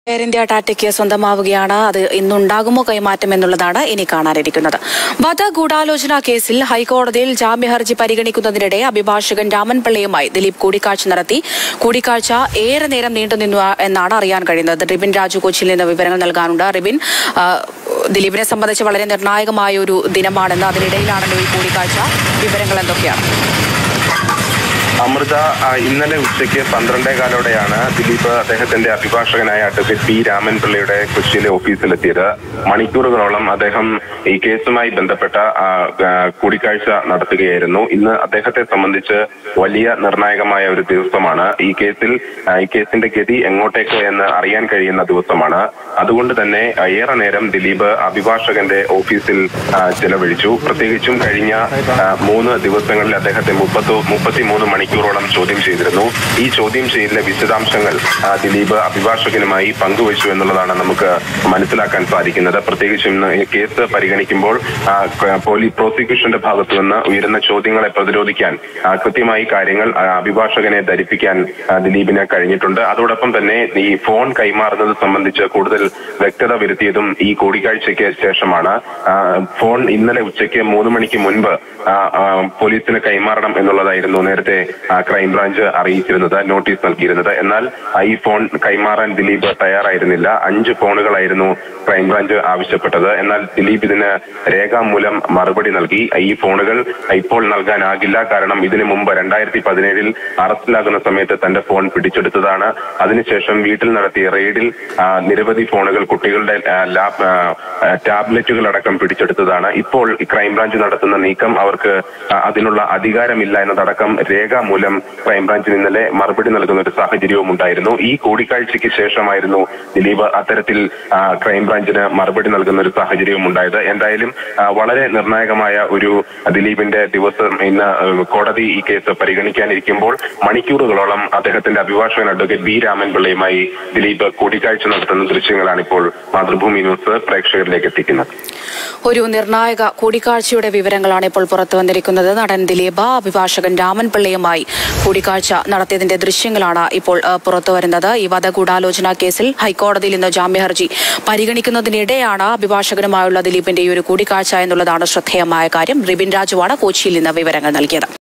air India ടാറ്റയ്ക്ക് സ്വന്തമാവുകയാണ് അത് ഇന്നുണ്ടാകുമോ കൈമാറ്റം എന്നുള്ളതാണ് ഇനി കാണാനിരിക്കുന്നത് വധഗൂഢാലോചന കേസിൽ ഹൈക്കോടതിയിൽ ജാമ്യഹർജി പരിഗണിക്കുന്നതിനിടെ അഭിഭാഷകൻ രാമൻപിള്ളയുമായി ദിലീപ് കൂടിക്കാഴ്ച നടത്തി കൂടിക്കാഴ്ച ഏറെ നേരം നീണ്ടുനിന്നു എന്നാണ് അറിയാൻ കഴിയുന്നത് റിബിൻ രാജു കൊച്ചിയിൽ നിന്ന് വിവരങ്ങൾ നൽകാനുണ്ട് റിബിൻ ആ, ദിലീപിനെ സംബന്ധിച്ച് വളരെ നിർണായകമായ ഒരു ദിനമാണെന്ന് അതിനിടയിലാണല്ലോ ഈ കൂടിക്കാഴ്ച വിവരങ്ങൾ എന്തൊക്കെയാണ് അമൃത ആ, ഇന്നലെ ഉച്ചയ്ക്ക് പന്ത്രണ്ടേ കാലോടെയാണ് ദിലീപ് അദ്ദേഹത്തിന്റെ അഭിഭാഷകനായ അഡ്വക്കേറ്റ് പി രാമൻപിള്ളയുടെ കൊച്ചിയിലെ ഓഫീസിലെത്തിയത് മണിക്കൂറുകളോളം അദ്ദേഹം ഈ കേസുമായി ബന്ധപ്പെട്ട ആ, ആ, കൂടിക്കാഴ്ച നടത്തുകയായിരുന്നു ഇന്ന് അദ്ദേഹത്തെ സംബന്ധിച്ച് വലിയ നിർണായകമായ ഒരു ദിവസമാണ് ഈ കേസിൽ ആ, ഈ കേസിന്റെ ഗതി എങ്ങോട്ടേക്ക് എന്ന് അറിയാൻ കഴിയുന്ന ദിവസമാണ് അതുകൊണ്ട് തന്നെ ആ, ഏറെ നേരം ദിലീപ് അഭിഭാഷകന്റെ ഓഫീസിൽ ആ, ചെലവഴിച്ചു പ്രത്യേകിച്ചും കഴിഞ്ഞ ആ, മൂന്ന് ദിവസങ്ങളിൽ അദ്ദേഹത്തെ മുപ്പത്തോ മുപ്പത്തിമൂന്ന് മണിക്കൂറോളം ചോദ്യം ചെയ്തിരുന്നു ഈ ചോദ്യം ചെയ്യലിലെ വിശദാംശങ്ങൾ ആ, ദിലീപ് അഭിഭാഷകനുമായി പങ്കുവച്ചു എന്നുള്ളതാണ് നമുക്ക് മനസ്സിലാക്കാൻ സാധിക്കുന്നത് പ്രത്യേകിച്ചും ഇന്ന് ഈ കേസ് പരിഗണിക്കുമ്പോൾ ആ, ക- പോലീസ് പ്രോസിക്യൂഷന്റെ ഭാഗത്തു നിന്ന് ഉയരുന്ന ചോദ്യങ്ങളെ പ്രതിരോധിക്കാൻ ആ, കൃത്യമായി കാര്യങ്ങൾ ആ, അഭിഭാഷകനെ ധരിപ്പിക്കാൻ ആ, ദിലീപിന് കഴിഞ്ഞിട്ടുണ്ട് അതോടൊപ്പം തന്നെ ഈ ഫോൺ കൈമാറുന്നത് സംബന്ധിച്ച് കൂടുതൽ വ്യക്തത വരുത്തിയതും ഈ കൂടിക്കാഴ്ചയ്ക്ക് ശേഷമാണ് ആ, ഫോൺ ഇന്നലെ ഉച്ചയ്ക്ക് മൂന്ന് മണിക്ക് മുൻപ് ആ, ആ, പോലീസിന് കൈമാറണം എന്നുള്ളതായിരുന്നു നേരത്തെ ആ, ക്രൈംബ്രാഞ്ച് അറിയിച്ചിരുന്നത് നോട്ടീസ് നൽകിയിരുന്നത് എന്നാൽ ആ, ഈ ഫോൺ കൈമാറാൻ ദിലീപ് തയ്യാറായിരുന്നില്ല അഞ്ച് ഫോണുകളായിരുന്നു ക്രൈംബ്രാഞ്ച് ആവശ്യപ്പെട്ടത് എന്നാൽ ദിലീപ് ഇതിന് രേഖാമൂലം മറുപടി നൽകി ഈ ഫോണുകൾ ഇപ്പോൾ നൽകാനാകില്ല കാരണം ഇതിനു മുമ്പ് രണ്ടായിരത്തി പതിനേഴിൽ അറസ്റ്റിലാകുന്ന സമയത്ത് തന്റെ ഫോൺ പിടിച്ചെടുത്തതാണ് അതിനുശേഷം വീട്ടിൽ നടത്തിയ റെയ്ഡിൽ ആ, നിരവധി ഫോണുകൾ കുട്ടികളുടെ ആ, ലാപ് ആ, ആ, ടാബ്ലറ്റുകൾ അടക്കം പിടിച്ചെടുത്തതാണ് ഇപ്പോൾ ഈ ക്രൈംബ്രാഞ്ച് നടത്തുന്ന നീക്കം അവർക്ക് ആ, അതിനുള്ള അധികാരമില്ല എന്നതടക്കം രേഖാമൂലം ക്രൈംബ്രാഞ്ചിന് ഇന്നലെ മറുപടി നൽകുന്ന ഒരു സാഹചര്യവും ഉണ്ടായിരുന്നു ഈ കൂടിക്കാഴ്ചയ്ക്ക് ശേഷമായിരുന്നു ദിലീപ് അത്തരത്തിൽ ആ, ക്രൈംബ്രാഞ്ചിന് മറുപടി നൽകുന്ന ഒരു സാഹചര്യവും ഉണ്ടായത് എന്തായാലും ആ, വളരെ നിർണായകമായ ഒരു ദിലീപിന്റെ ദിവസം ഇന്ന് ആ, കോടതി ഈ കേസ് പരിഗണിക്കാനിരിക്കുമ്പോൾ മണിക്കൂറുകളോളം അദ്ദേഹത്തിന്റെ അഭിഭാഷകൻ അഡ്വക്കേറ്റ് ബി രാമൻപിള്ളയുമായി ദിലീപ് കൂടിക്കാഴ്ച നടത്തുന്ന ദൃശ്യങ്ങളാണ് ഇപ്പോൾ മാതൃഭൂമി ന്യൂസ് പ്രേക്ഷകരിലേക്ക് എത്തിക്കുന്നത് ഒരു നിർണായക കൂടിക്കാഴ്ചയുടെ വിവരങ്ങളാണ് ഇപ്പോൾ പുറത്തു വന്നിരിക്കുന്നത് നടൻ ദിലീപ് അഭിഭാഷകൻ രാമൻപിള്ളയുമായി കൂടിക്കാഴ്ച നടത്തിയതിന്റെ ദൃശ്യങ്ങളാണ് ഇപ്പോൾ ആ, പുറത്തു വരുന്നത് ഈ വധഗൂഢാലോചന കേസിൽ ഹൈക്കോടതിയിൽ ഇന്ന് ജാമ്യഹർജി പരിഗണിക്കുന്നതിനിടെയാണ് അഭിഭാഷകനുമായുള്ള ദിലീപിന്റെ ഈ ഒരു കൂടിക്കാഴ്ച എന്നുള്ളതാണ് ശ്രദ്ധേയമായ കാര്യം റിബിൻ രാജുവാണ് കൊച്ചിയിൽ നിന്ന് വിവരങ്ങൾ നൽകിയത്